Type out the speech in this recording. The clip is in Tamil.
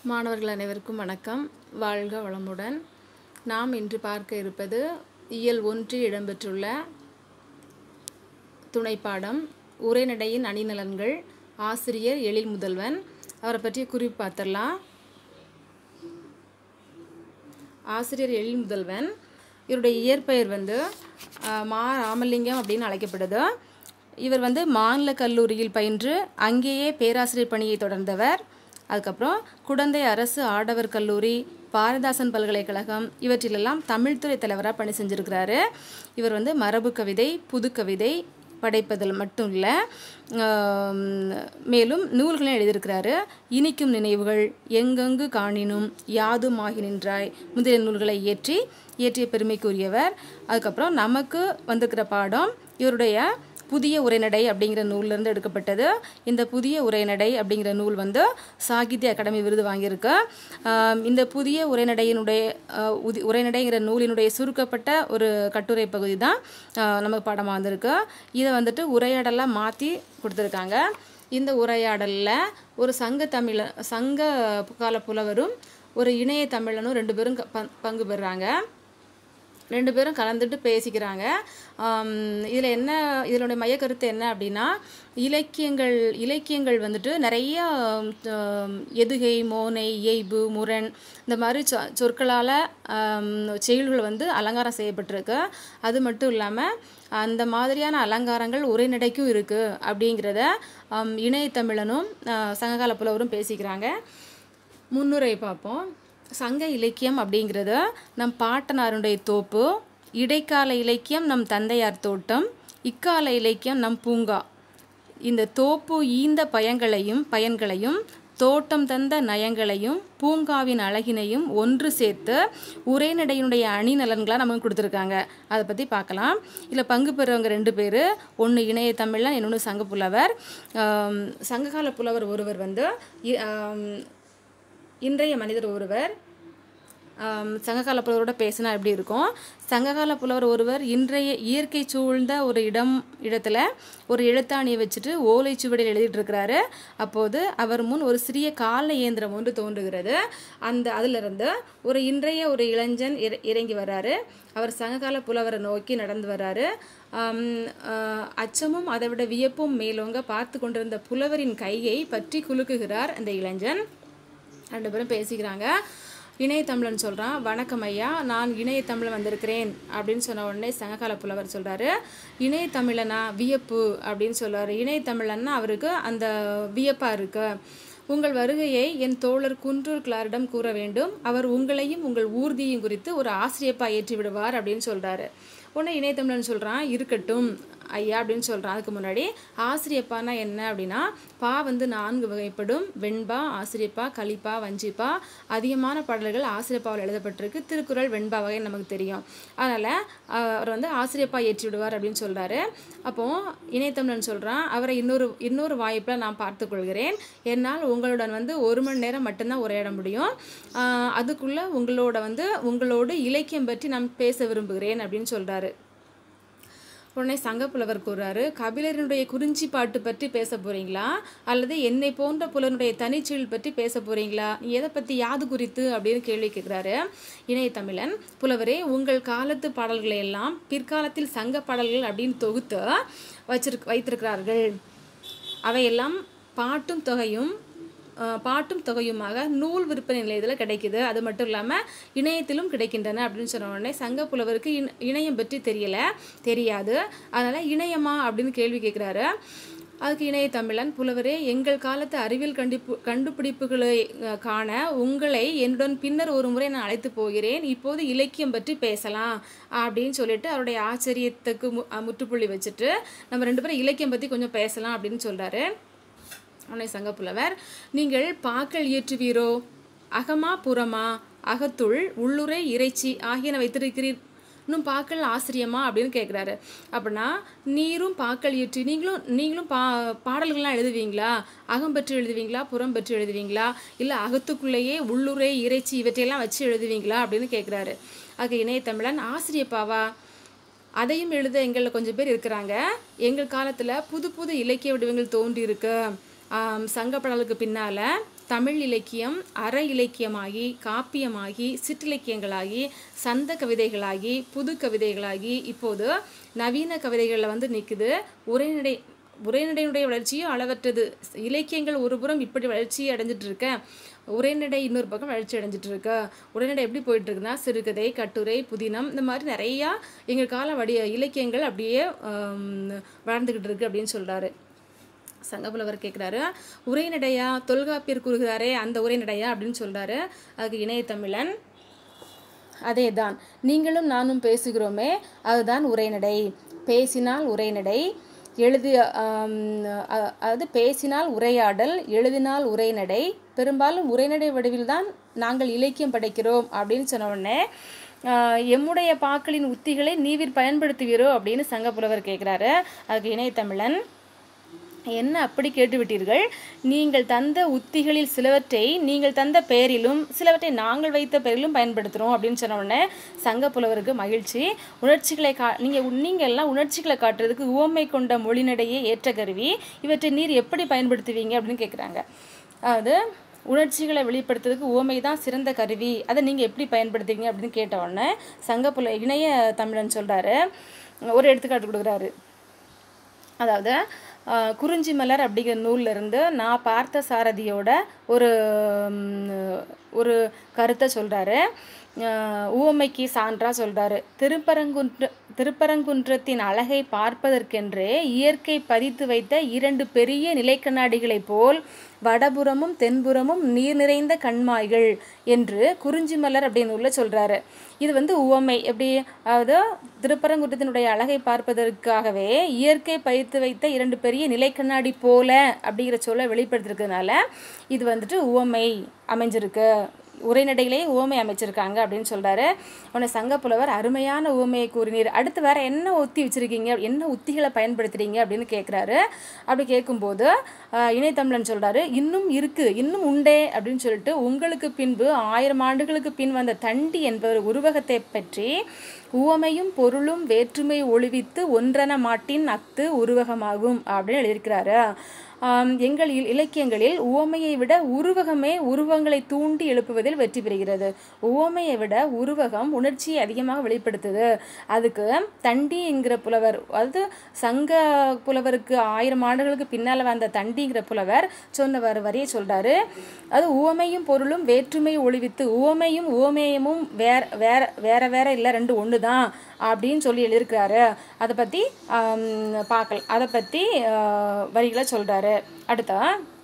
மாணவர்கள் அனைவருக்கும் வணக்கம் வாழ்க வளமுடன் நாம் இன்று பார்க்க இருப்பது இயல் ஒன்றில் இடம்பெற்றுள்ள துணைப்பாடம் உரைநடையின் அணிநலன்கள் ஆசிரியர் எழில் முதல்வன் அவரை பற்றிய குறிப்பு பார்த்துடலாம் ஆசிரியர் எழில் முதல்வன் இவருடைய இயற்பெயர் வந்து அஹ், மா ராமலிங்கம் அப்படின்னு அழைக்கப்படுது இவர் வந்து மாநில கல்லூரியில் பயின்று அங்கேயே பேராசிரியர் பணியை தொடர்ந்தவர் அதுக்கப்புறம் குடந்தை அரசு ஆடவர் கல்லூரி பாரதிதாசன் பல்கலைக்கழகம் இவற்றிலெல்லாம் தமிழ்துறை தலைவராக பணி செஞ்சுருக்கிறாரு இவர் வந்து மரபு கவிதை புது கவிதை படைப்பதில் மட்டும் இல்லை மேலும் நூல்களையும் எழுதியிருக்கிறாரு இனிக்கும் நினைவுகள் எங்கெங்கு காணினும் யாதுமாகி நின்றாய் முதலிய நூல்களை இயற்றி இயற்றிய பெருமைக்குரியவர் அதுக்கப்புறம் நமக்கு வந்திருக்கிற பாடம் இவருடைய புதிய உரைநடை அப்படிங்கிற நூல்லேருந்து எடுக்கப்பட்டது இந்த புதிய உரைநடை அப்படிங்கிற நூல் வந்து சாகித்ய அகாடமி விருது வாங்கியிருக்கு ஆம், இந்த புதிய உரைநடையினுடைய அஹ், உதி உரைநடைங்கிற நூலினுடைய சுருக்கப்பட்ட ஒரு கட்டுரை பகுதி தான் அஹ், நமக்கு பாடமாக வந்திருக்கு இதை வந்துட்டு உரையாடலாக மாற்றி கொடுத்துருக்காங்க இந்த உரையாடலில் ஒரு சங்க தமிழ சங்க கால புலவரும் ஒரு இணைய தமிழனும் ரெண்டு பேரும் க- பங்- பங்கு பெறுறாங்க ரெண்டு பேரும் கலந்துட்டு பேசிக்கிறாங்க இதில் என்ன இதனுடைய மையக்கருத்து என்ன அப்படின்னா இலக்கியங்கள் இலக்கியங்கள் வந்துட்டு நிறைய ஆம், எதுகை மோனை இயைபு முரண் இந்த மாதிரி சொ சொற்களால் செயல்கள் வந்து அலங்காரம் செய்யப்பட்டிருக்கு அது மட்டும் இல்லாமல் அந்த மாதிரியான அலங்காரங்கள் உரைநடைக்கும் இருக்குது அப்படிங்கிறத ஆம், இணையத்தமிழனும் ஆ, சங்ககால புலவரும் பேசிக்கிறாங்க முன்னுரை பார்ப்போம் சங்க இலக்கியம் அப்படிங்கிறது நம் பாட்டனாருடைய தோப்பு இடைக்கால இலக்கியம் நம் தந்தையார் தோட்டம் இக்கால இலக்கியம் நம் பூங்கா இந்த தோப்பு ஈந்த பயங்களையும் பயன்களையும் தோட்டம் தந்த நயங்களையும் பூங்காவின் அழகினையும் ஒன்று சேர்த்து உரைநடையினுடைய அணிநலன்களாக நமக்கு கொடுத்துருக்காங்க அதை பற்றி பார்க்கலாம் இதில் பங்கு பெறுறவங்க ரெண்டு பேர் ஒன்று இணைய தமிழன் இன்னொன்று சங்க புலவர் ஆம், சங்ககால புலவர் ஒருவர் வந்து இ- ஆம், இன்றைய மனிதர் ஒருவர் ஆம், சங்ககால புலவரோட பேசினா எப்படி இருக்கும் சங்ககால புலவர் ஒருவர் இன்றைய இயற்கை சூழ்ந்த ஒரு இடம் இடத்துல ஒரு எழுத்தாணியை வச்சுட்டு ஓலைச்சுவடியில் எழுதிட்டு இருக்கிறாரு அப்போது அவர் முன் ஒரு சிறிய கால இயந்திரம் ஒன்று தோன்றுகிறது அந்த அதிலிருந்து ஒரு இன்றைய ஒரு இளைஞன் இற- இறங்கி வராரு அவர் சங்ககால புலவரை நோக்கி நடந்து வராரு ஆம், ஆ, அச்சமும் அதை விட வியப்பும் மேலோங்க பார்த்து கொண்டிருந்த புலவரின் கையை பற்றி குலுக்குகிறார் அந்த இளைஞன் ரெண்டு பேரும் பேசிக்கிறாங்க இணையத்தமிழன் சொல்கிறான் வணக்கம் ஐயா நான் இணையத்தமிழன் வந்திருக்கிறேன் அப்படின்னு சொன்ன உடனே சங்ககால புலவர் சொல்கிறாரு இணையத்தமிழனா வியப்பு அப்படின்னு சொல்றாரு இணையத்தமிழன்னா அவருக்கு அந்த வியப்பாக இருக்கு உங்கள் வருகையை என் தோழர் குன்றூர் கிளாரிடம் கூற வேண்டும் அவர் உங்களையும் உங்கள் ஊர்தியும் குறித்து ஒரு ஆசிரியப்பா ஏற்றி விடுவார் அப்படின்னு சொல்கிறாரு உடனே இணையத்தமிழன் சொல்கிறான் இருக்கட்டும் ஐயா அப்படின்னு சொல்கிறான் அதுக்கு முன்னாடி ஆசிரியப்பானா என்ன அப்படின்னா பா வந்து நான்கு வகைப்படும் வெண்பா ஆசிரியப்பா கலிப்பா வஞ்சிப்பா அதிகமான பாடல்கள் ஆசிரியப்பாவில் எழுதப்பட்டிருக்கு திருக்குறள் வெண்பா வகை நமக்கு தெரியும் அதனால் அவர் வந்து ஆசிரியப்பா ஏற்றி விடுவார் அப்படின்னு சொல்கிறாரு அப்போது இணையத்தமிழன் சொல்கிறான் அவரை இன்னொரு இன்னொரு வாய்ப்பில் நான் பார்த்துக்கொள்கிறேன் என்னால் உங்களுடன் வந்து ஒரு மணி நேரம் மட்டும்தான் உரையாட முடியும் ஆஹ் அதுக்குள்ளே உங்களோட வந்து உங்களோடு இலக்கியம் பற்றி நான் பேச விரும்புகிறேன் அப்படின்னு சொல்கிறாரு உடனே சங்கப்புலவர் கூறாரு கபிலரினுடைய குறிஞ்சி பாட்டு பற்றி பேச போறீங்களா அல்லது என்னை போன்ற புலனுடைய தனிச்செயல் பற்றி பேச போறீங்களா நீ எதை பற்றி யாது குறித்து அப்படின்னு கேள்வி கேட்குறாரு இணையத்தமிழன் புலவரே உங்கள் காலத்து பாடல்களை எல்லாம் பிற்காலத்தில் சங்க பாடல்கள் அப்படின்னு தொகுத்து வச்சிருக் வைத்திருக்கிறார்கள் அவையெல்லாம் பாட்டும் தொகையும் அஹ், பாட்டும் தொகையுமாக நூல் விற்பனை நிலையத்தில் கிடைக்குது அது மட்டும் இல்லாமல் இணையத்திலும் கிடைக்கின்றன அப்படின்னு சொன்ன உடனே சங்க புலவருக்கு இண இணையம் பற்றி தெரியல தெரியாது அதனால் இணையமா அப்படின்னு கேள்வி கேட்குறாரு அதுக்கு இணைய தமிழன் புலவரே எங்கள் காலத்து அறிவியல் கண்டிப்பு கண்டுபிடிப்புகளை அஹ், காண உங்களை என்னுடன் பின்னர் ஒரு முறை நான் அழைத்து போகிறேன் இப்போது இலக்கியம் பற்றி பேசலாம் அப்படின்னு சொல்லிட்டு அவருடைய ஆச்சரியத்துக்கு மு அஹ், முற்றுப்புள்ளி வச்சுட்டு நம்ம ரெண்டு பேரும் இலக்கியம் பற்றி கொஞ்சம் பேசலாம் அப்படின்னு சொல்கிறாரு உன்னை சங்கப்புலவர் நீங்கள் பாக்கள் இயற்றுவீரோ அகமா புறமா அகத்துள் உள்ளுரை இறைச்சி ஆகியன வைத்திருக்கிறீர் இன்னும் பாக்கள் ஆசிரியமா அப்படின்னு கேட்குறாரு அப்படின்னா நீரும் பாக்கள் இயற்றி நீங்களும் நீங்களும் பா பாடல்கள்லாம் எழுதுவீங்களா அகம் பற்றி எழுதுவீங்களா புறம் பற்றி எழுதுவீங்களா இல்லை அகத்துக்குள்ளேயே உள்ளுரை இறைச்சி இவற்றையெல்லாம் வச்சு எழுதுவீங்களா அப்படின்னு கேட்குறாரு அதுக்கு இணையத்தமிழன் ஆசிரியப்பாவா அதையும் எழுத எங்களில் கொஞ்சம் பேர் இருக்கிறாங்க எங்கள் காலத்தில் புது புது இலக்கிய வடிவங்கள் தோன்றி இருக்கு ஆம், சங்க பாடலுக்கு பின்னால் தமிழ் இலக்கியம் அற இலக்கியமாகி காப்பியமாகி சிற்றிலக்கியங்களாகி சந்த கவிதைகளாகி புது கவிதைகளாகி இப்போது நவீன கவிதைகளில் வந்து நிற்குது உரைநடை உரைநடையினுடைய வளர்ச்சியும் அளவற்றது இலக்கியங்கள் ஒரு புறம் இப்படி வளர்ச்சி அடைஞ்சிட்டு இருக்க உரைநடை இன்னொரு பக்கம் வளர்ச்சி அடைஞ்சிட்டு இருக்கு உரைநடை எப்படி போயிட்டு இருக்குன்னா சிறுகதை கட்டுரை புதினம் இந்த மாதிரி நிறையா எங்கள் கால வடிய இலக்கியங்கள் அப்படியே ஆம், வளர்ந்துக்கிட்டு இருக்கு அப்படின்னு சொல்றாரு சங்கப்புலவர் கேட்குறாரு உரைநடையா தொல்காப்பியர் கூறுகிறாரே அந்த உரைநடையா அப்படின்னு சொல்றாரு அதுக்கு இணையத்தமிழன் அதே தான் நீங்களும் நானும் பேசுகிறோமே அதுதான் உரைநடை பேசினால் உரைநடை எழுதி ஆம், அ- அதாவது பேசினால் உரையாடல் எழுதினால் உரைநடை பெரும்பாலும் உரைநடை வடிவில் தான் நாங்கள் இலக்கியம் படைக்கிறோம் அப்படின்னு சொன்ன உடனே ஆஹ், எம்முடைய பாக்களின் உத்திகளை நீவிர் பயன்படுத்துவீரோ அப்படின்னு சங்கப்புலவர் கேட்குறாரு அதுக்கு இணையத்தமிழன் என்ன அப்படி கேட்டுவிட்டீர்கள் நீங்கள் தந்த உத்திகளில் சிலவற்றை நீங்கள் தந்த பெயரிலும் சிலவற்றை நாங்கள் வைத்த பெயரிலும் பயன்படுத்துகிறோம் அப்படின்னு சொன்ன உடனே சங்க புலவருக்கு மகிழ்ச்சி உணர்ச்சிகளை கா நீங்கள் நீங்கள் எல்லாம் உணர்ச்சிகளை காட்டுறதுக்கு உவமை கொண்ட மொழிநடையே ஏற்ற கருவி இவற்றை நீர் எப்படி பயன்படுத்துவீங்க அப்படின்னு கேட்குறாங்க அதாவது உணர்ச்சிகளை வெளிப்படுத்துறதுக்கு உவமை தான் சிறந்த கருவி அதை நீங்கள் எப்படி பயன்படுத்துவீங்க அப்படின்னு கேட்ட உடனே சங்கப்புல இணைய தமிழன் சொல்கிறாரு ஒரு எடுத்துக்காட்டு கொடுக்குறாரு அதாவது ஆஹ், குறிஞ்சி மலர் அப்படிங்கிற நூல்ல இருந்து நான் பார்த்த சாரதியோட ஒரு ம், ஒரு கருத்தை சொல்கிறாரு ஊமைக்கு சான்றா சொல்கிறாரு திருப்பரங்குன்ற திருப்பரங்குன்றத்தின் அழகை பார்ப்பதற்கென்றே இயற்கை பதித்து வைத்த இரண்டு பெரிய நிலைக்கண்ணாடிகளைப் போல் வடபுறமும் தென்புறமும் நீர் நிறைந்த கண்மாய்கள் என்று குறிஞ்சி மலர் அப்படின்னு உள்ள சொல்கிறாரு இது வந்து உவமை எப்படி அதாவது திருப்பரங்குன்றத்தினுடைய அழகை பார்ப்பதற்காகவே இயற்கை பதித்து வைத்த இரண்டு பெரிய நிலைக்கண்ணாடி போல அப்படிங்கிற சொல்ல வெளிப்படுத்திருக்கிறதுனால இது வந்துட்டு உவமை அமைஞ்சிருக்கு உரைநடையிலே உவமை அமைச்சிருக்காங்க அப்படின்னு சொல்றாரு உன்னை சங்கப்புலவர் அருமையான உவமையை கூறினீர் அடுத்து வேற என்ன உத்தி வச்சிருக்கீங்க என்ன உத்திகளை பயன்படுத்துறீங்க அப்படின்னு கேட்குறாரு அப்படி கேட்கும்போது ஆஹ், இணையத்தமிழன் சொல்றாரு இன்னும் இருக்கு இன்னும் உண்டே அப்படின்னு சொல்லிட்டு உங்களுக்கு பின்பு ஆயிரம் ஆண்டுகளுக்கு பின் வந்த தண்டி என்பவர் உருவகத்தை பற்றி உவமையும் பொருளும் வேற்றுமை ஒளிவித்து ஒன்றென மாட்டின் அத்து உருவகமாகும் அப்படின்னு எழுதியிருக்கிறாரு ஆம், எங்கள் இல்- இலக்கியங்களில் உவமையை விட உருவகமே உருவங்களை தூண்டி எழுப்புவதில் வெற்றி பெறுகிறது உவமையை விட உருவகம் உணர்ச்சியை அதிகமாக வெளிப்படுத்துது அதுக்கு தண்டி என்கிற புலவர் அது சங்க புலவருக்கு ஆயிரம் ஆண்டுகளுக்கு பின்னால் வந்த தண்டிங்கிற புலவர் சொன்ன வர வரியை சொல்றாரு அது உவமையும் பொருளும் வேற்றுமை ஒளிவித்து உவமையும் உவமேயமும் வேற வேற வேற வேற இல்லை ரெண்டு ஒன்று தான் அப்படின்னு சொல்லி எழுதியிருக்கிறாரு அதை பற்றி பார்க்கலாம் அதை பற்றி வரிகளை சொல்கிறாரு அடுத்தா